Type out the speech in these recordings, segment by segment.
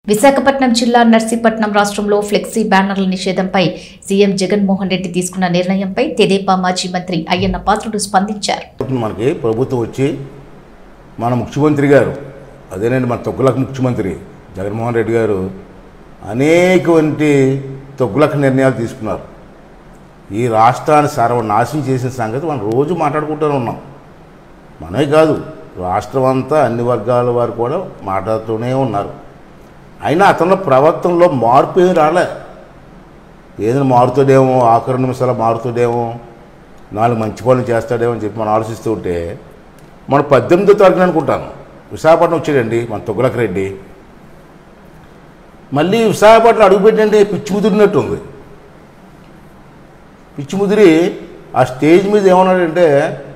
విశాఖపట్నం జిల్లా నర్సీపట్నం రాష్ట్రంలో ఫ్లెక్సీ బ్యానర్ల నిషేధంపై సీఎం జగన్మోహన్ రెడ్డి తీసుకున్న నిర్ణయంపై తెదేపా మాజీ మంత్రి అయ్యన్న పాత్రుడు స్పందించారు అవుతుంది మనకి ప్రభుత్వం వచ్చి మన ముఖ్యమంత్రి గారు అదేనండి మన తొగ్గులకు ముఖ్యమంత్రి జగన్మోహన్ రెడ్డి గారు అనేకవంటి తొగ్గులకు నిర్ణయాలు తీసుకున్నారు ఈ రాష్ట్రాన్ని సర్వనాశనం చేసిన సంగతి మనం రోజు మాట్లాడుకుంటూనే ఉన్నాం మనమే కాదు రాష్ట్రం అంతా అన్ని వర్గాల వారు కూడా మాట్లాడుతూనే ఉన్నారు అయినా అతని ప్రవర్తనలో మార్పు ఏమి రాలే ఏదైనా మారుతాడేమో ఆఖరి నిమిషాలు మారుతాడేమో నాలుగు మంచి పనులు చేస్తాడేమో అని చెప్పి మనం ఆలోచిస్తూ ఉంటే మన పద్దెనిమిదో తారీఖున అనుకుంటాను విశాఖపట్నం వచ్చాడండి మన తొగ్గులక రెడ్డి మళ్ళీ విశాఖపట్నం అడుగుపెట్టండి పిచ్చి ముదిరినట్టు ఉంది పిచ్చి ముదిరి ఆ స్టేజ్ మీద ఏమన్నాడంటే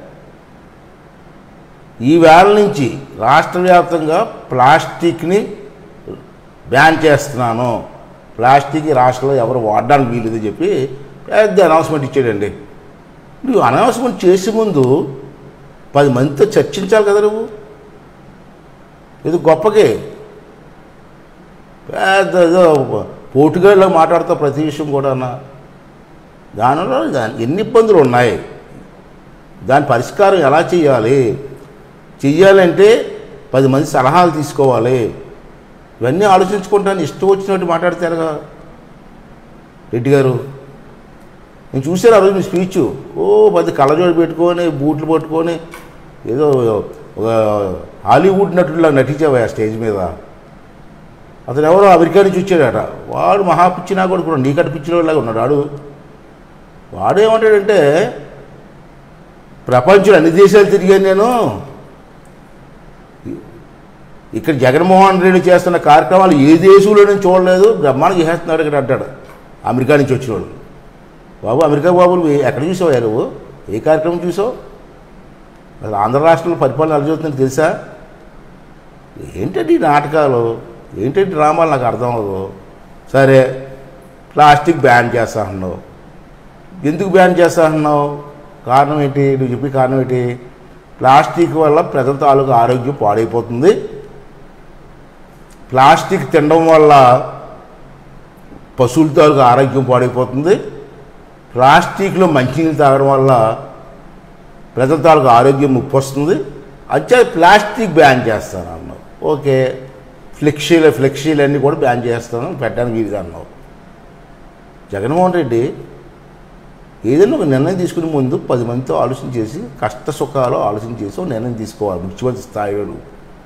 ఈ వేళ నుంచి రాష్ట్ర వ్యాప్తంగా ప్లాస్టిక్ని బ్యాన్ చేస్తున్నాను ప్లాస్టిక్ ఈ రాష్ట్రంలో ఎవరు వాడడానికి వీలేదని చెప్పి పెద్ద అనౌన్స్మెంట్ ఇచ్చాడండి నువ్వు అనౌన్స్మెంట్ చేసే ముందు పది మందితో చర్చించాలి కదా నువ్వు ఇది గొప్పకే పెద్ద ఏదో పోటుగాళ్ళ మాట్లాడతావు ప్రతి విషయం కూడా దానిలో దాని ఎన్ని ఇబ్బందులు ఉన్నాయి దాని పరిష్కారం ఎలా చేయాలి చెయ్యాలంటే పది మంది సలహాలు తీసుకోవాలి ఇవన్నీ ఆలోచించుకుంటాను ఇష్టం వచ్చినట్టు మాట్లాడతారుగా రెడ్డి గారు నేను చూశాను ఆ రోజు మీ స్పీచ్ ఓ పది కళ్ళజోడు పెట్టుకొని బూట్లు పట్టుకొని ఏదో ఒక హాలీవుడ్ నటుడిలా నటించావా ఆ స్టేజ్ మీద అతను ఎవరో అమెరికా నుంచి వచ్చాడట వాడు మహా పిచ్చినా కూడా కూడా నీకటి పిచ్చినలాగా ఉన్నాడు వాడు వాడు ఏమంటాడంటే ప్రపంచంలో అన్ని దేశాలు తిరిగాను నేను ఇక్కడ జగన్మోహన్ రెడ్డి చేస్తున్న కార్యక్రమాలు ఏ దేశంలో నేను చూడలేదు బ్రహ్మాండం చేస్తున్నాడు ఇక్కడ అంటాడు అమెరికా నుంచి వచ్చినోడు బాబు అమెరికా బాబు నువ్వు ఎక్కడ చూసావు నువ్వు ఏ కార్యక్రమం చూసావు అసలు ఆంధ్ర రాష్ట్రంలో పరిపాలన ఎలా జరుగుతుందని తెలుసా ఏంటండి ఈ నాటకాలు ఏంటంటే డ్రామాలు నాకు అర్థం అవ్వదు సరే ప్లాస్టిక్ బ్యాన్ చేస్తా అన్నావు ఎందుకు బ్యాన్ చేస్తా అన్నావు కారణం ఏంటి నువ్వు చెప్పి కారణం ఏంటి ప్లాస్టిక్ వల్ల ప్రజల తాలూకు ఆరోగ్యం పాడైపోతుంది ప్లాస్టిక్ తినడం వల్ల పశువుల తాలూకు ఆరోగ్యం పాడైపోతుంది ప్లాస్టిక్లో మంచినీళ్ళు తాగడం వల్ల ప్రజల తాలూకు ఆరోగ్యం ముప్పు వస్తుంది అంతే ప్లాస్టిక్ బ్యాన్ చేస్తాను అన్నావు ఓకే ఫ్లెక్సీలు ఫ్లెక్సీలు అన్నీ కూడా బ్యాన్ చేస్తాను పెట్టడానికి వీలుగా అన్నావు జగన్మోహన్ రెడ్డి ఏదైనా ఒక నిర్ణయం తీసుకునే ముందు పది మందితో ఆలోచన చేసి కష్ట సుఖాలు ఆలోచన చేసి ఒక నిర్ణయం తీసుకోవాలి ముఖ్యమంత్రి స్థాయిలో నువ్వు.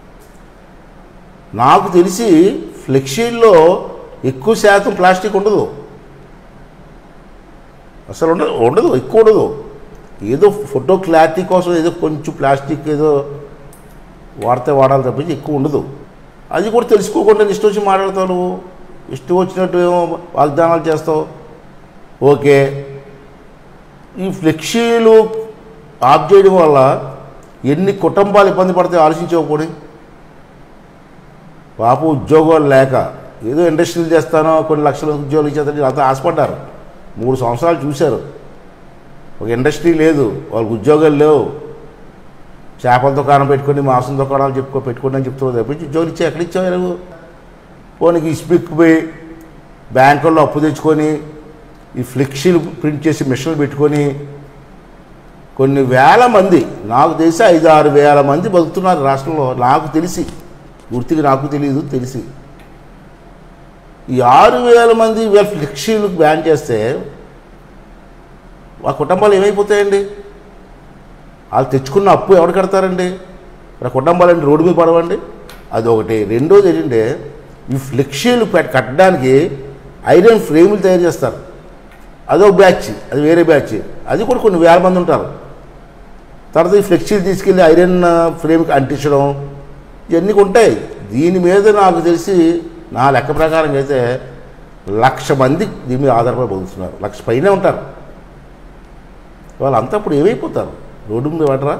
నాకు తెలిసి ఫ్లెక్సీల్లో ఎక్కువ శాతం ప్లాస్టిక్ ఉండదు అసలు ఉండదు ఉండదు ఎక్కువ ఉండదు ఏదో ఫోటో క్లారిటీ కోసం ఏదో కొంచెం ప్లాస్టిక్ ఏదో వాడితే వాడాలి తప్పించి ఎక్కువ ఉండదు అది కూడా తెలుసుకోకుండా ఇష్టం వచ్చి మాట్లాడతావు నువ్వు ఇష్టం వచ్చినట్టు ఏమో వాగ్దానాలు చేస్తావు ఓకే ఈ ఫ్లెక్సీలు ఆఫ్ చేయడం వల్ల ఎన్ని కుటుంబాలు ఇబ్బంది పడతాయో ఆలోచించకపోయి పాప ఉద్యోగాలు లేక ఏదో ఇండస్ట్రీలు చేస్తానో కొన్ని లక్షల ఉద్యోగాలు ఇచ్చేస్తాను అంతా ఆశపడ్డారు మూడు సంవత్సరాలు చూశారు ఒక ఇండస్ట్రీ లేదు వాళ్ళకి ఉద్యోగాలు లేవు చేపల దుకాణం పెట్టుకొని మాంసం దుకాణాలు చెప్పుకో పెట్టుకోండి అని చెప్తున్నారు తప్పించి ఉద్యోగం ఇచ్చా ఎక్కడ ఇచ్చావు నువ్వు పోనీకి ఇస్పిక్ పోయి బ్యాంకుల్లో అప్పు తెచ్చుకొని ఈ ఫ్లెక్సీలు ప్రింట్ చేసి మిషన్లు పెట్టుకొని కొన్ని వేల మంది నాకు తెలిసి ఐదు ఆరు వేల మంది బతుకుతున్నారు రాష్ట్రంలో నాకు తెలిసి గుర్తికి నాకు తెలియదు తెలిసి ఈ ఆరు వేల మంది వేల ఫ్లెక్సీలు బ్యాన్ చేస్తే ఆ కుటుంబాలు ఏమైపోతాయండి వాళ్ళు తెచ్చుకున్న అప్పు ఎవరు కడతారండి ఆ కుటుంబాలండి రోడ్డు మీద పడవండి అది ఒకటి రెండోది ఏంటంటే ఈ ఫ్లెక్సీలు పెట్ కట్టడానికి ఐరన్ ఫ్రేములు తయారు చేస్తారు అదొక బ్యాచ్ అది వేరే బ్యాచ్ అది కూడా కొన్ని వేల మంది ఉంటారు తర్వాత ఈ ఫ్లెక్సీలు తీసుకెళ్ళి ఐరన్ ఫ్రేమ్కి అంటించడం ఇవన్నీ ఉంటాయి దీని మీద నాకు తెలిసి నా లెక్క ప్రకారం అయితే లక్ష మంది దీని మీద ఆధారపడి బతుకుతున్నారు లక్ష పైనే ఉంటారు వాళ్ళంతా ఇప్పుడు ఏమైపోతారు రోడ్డు మీద పడరా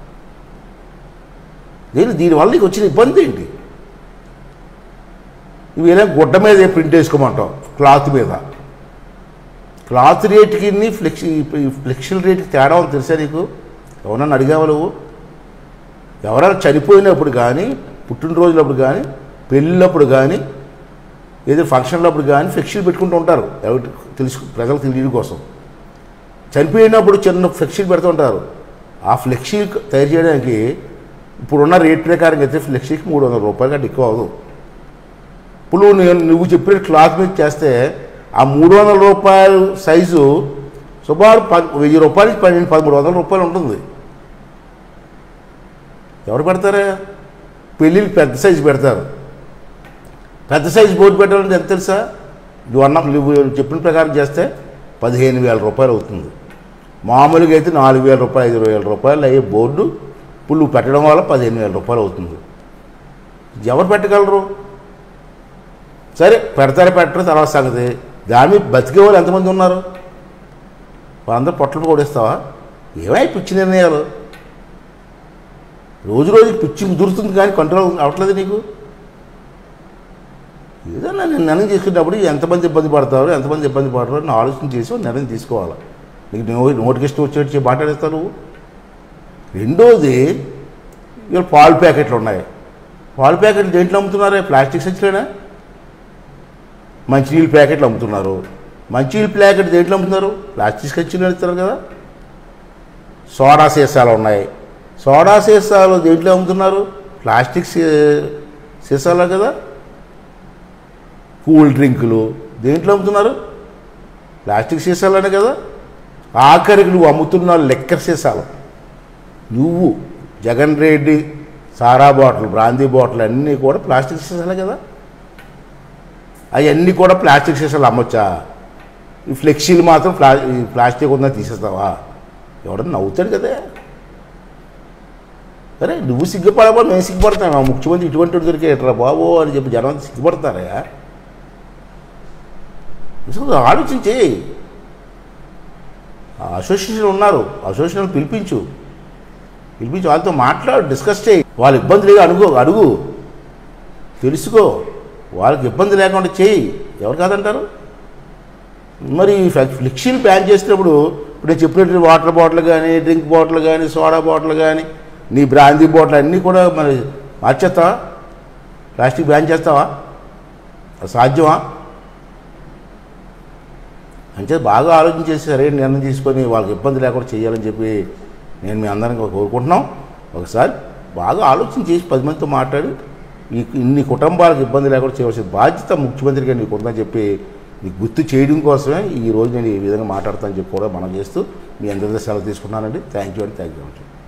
దీని దీనివల్ల నీకు వచ్చిన ఇబ్బంది ఏంటి ఇవి ఏదైనా గుడ్డ మీద ప్రింట్ వేసుకోమంటావు క్లాత్ మీద క్లాత్ రేట్కి ఫ్లెక్సీ ఫ్లెక్సిల్ రేట్కి తేడా ఉంది తెలుసా నీకు ఎవరన్నా అడిగావా నువ్వు ఎవరైనా చనిపోయినప్పుడు కానీ పుట్టినరోజులప్పుడు కానీ పెళ్ళినప్పుడు కానీ ఏదో ఫంక్షన్లప్పుడు కానీ ఫ్లెక్సీలు పెట్టుకుంటూ ఉంటారు ఎవరికి తెలుసు ప్రజలకు తెలియడం కోసం చనిపోయినప్పుడు చిన్న ఫ్లెక్సీలు పెడుతూ ఉంటారు ఆ ఫ్లెక్సీ తయారు చేయడానికి ఇప్పుడున్న రేట్ ప్రకారం అయితే ఫ్లెక్సీకి మూడు వందల రూపాయలు కంటే ఎక్కువ అవ్వదు ఇప్పుడు నేను నువ్వు చెప్పిన క్లాత్ మీద చేస్తే ఆ మూడు వందల రూపాయలు సైజు సుమారు పది వెయ్యి రూపాయలకి పన్నెండు పదమూడు వందల రూపాయలు ఉంటుంది ఎవరు పెడతారా పెళ్ళిళ్ళు పెద్ద సైజు పెడతారు పెద్ద సైజు బోర్డు పెట్టాలంటే ఎంత తెలుసా నువ్వు అన్న నువ్వు చెప్పిన ప్రకారం చేస్తే పదిహేను వేల రూపాయలు అవుతుంది మామూలుగా అయితే నాలుగు వేల రూపాయలు ఐదు వేల రూపాయలు అయ్యే బోర్డు ఇప్పుడు నువ్వు పెట్టడం వల్ల పదిహేను వేల రూపాయలు అవుతుంది ఎవరు పెట్టగలరు సరే పెడతారా పెట్టరు తర్వాత సంగతి దాని మీద బతికే వాళ్ళు ఎంతమంది ఉన్నారు వాళ్ళందరూ పొట్టలు కొడేస్తావా ఏమై పిచ్చి నిర్ణయాలు రోజు రోజుకి పిచ్చి ముదురుతుంది కానీ కంట్రోల్ అవట్లేదు నీకు ఏదన్నా నేను నిర్ణయం తీసుకున్నప్పుడు ఎంతమంది ఇబ్బంది పడతారు ఎంతమంది ఇబ్బంది పడతారు అని ఆలోచన చేసి ఒక నిర్ణయం తీసుకోవాలి నీకు నో- నోటికిష్టం వచ్చేటి మాట్లాడేస్తావు నువ్వు రెండోది ఇవాళ పాలు ప్యాకెట్లు ఉన్నాయి పాలు ప్యాకెట్లు దేంట్లో అమ్ముతున్నారే ప్లాస్టిక్ సంచులేనా మంచినీళ్ళ ప్యాకెట్లు అమ్ముతున్నారు మంచినీళ్ళ ప్యాకెట్ దేంట్లో అమ్ముతున్నారు ప్లాస్టిక్ సంచులు ఇస్తారు కదా సోడా సీసాలు ఉన్నాయి సోడా సీసాలు దేంట్లో అమ్ముతున్నారు ప్లాస్టిక్ సీ- సీసాలే కదా కూల్ డ్రింకులు దేంట్లో అమ్ముతున్నారు ప్లాస్టిక్ సీసాలనే కదా ఆఖరికి నువ్వు అమ్ముతున్న లెక్కర్ సీసాలు నువ్వు జగన్ రెడ్డి సారా బాటిల్ బ్రాందీ బాటిల్ అన్నీ కూడా ప్లాస్టిక్ సీసాలే కదా అవన్నీ కూడా ప్లాస్టిక్ సీసాలు అమ్మొచ్చా ఈ ఫ్లెక్సీలు మాత్రం ప్లా ఈ ప్లాస్టిక్ ఉందని తీసేస్తావా ఎవడన్నా నవ్వుతాడు కదా అరే నువ్వు సిగ్గుపడబో మేము సిగ్గుపడతాను ఆ ముఖ్యమంత్రి ఇటువంటి వాడు దొరికేట్రా బాబు అని చెప్పి జనం అంతా సిగ్గుపడతారా అసలు ఆలోచించి ఆ అసోసియేషన్ ఉన్నారు అసోసియేషన్ పిలిపించు పిలిపించి వాళ్ళతో మాట్లాడు డిస్కస్ చేయి వాళ్ళ ఇబ్బంది లేదు అడుగు అడుగు తెలుసుకో వాళ్ళకి ఇబ్బంది లేకుండా చేయి ఎవరు కాదంటారు మరి ఫ్లె- ఫ్లెక్సీలు బ్యాన్ చేసినప్పుడు ఇప్పుడు నేను చెప్పినట్టు వాటర్ బాటిల్ కానీ డ్రింక్ బాటిల్ కానీ సోడా బాటిల్ కానీ నీ బ్రాందీ బాటిల్ అన్నీ కూడా మరి మార్చేస్తావా ప్లాస్టిక్ బ్యాన్ చేస్తావా అది సాధ్యమా అంటే బాగా ఆలోచన చేసి సరైన నిర్ణయం తీసుకొని వాళ్ళకి ఇబ్బంది లేకుండా చేయాలని చెప్పి నేను మీ అందరికీ కోరుకుంటున్నాం ఒకసారి బాగా ఆలోచన చేసి పది మందితో మాట్లాడి ఈ ఇన్ని కుటుంబాలకు ఇబ్బంది లేకుండా చేయవలసిన బాధ్యత ముఖ్యమంత్రిగా నీకు ఉందని చెప్పి నీకు గుర్తు చేయడం కోసమే ఈ రోజు నేను ఈ విధంగా మాట్లాడతానని చెప్పి కూడా మనం చేస్తూ మీ అందరితో సెలవు తీసుకున్నానండి థ్యాంక్ యూ అండి థ్యాంక్ యూ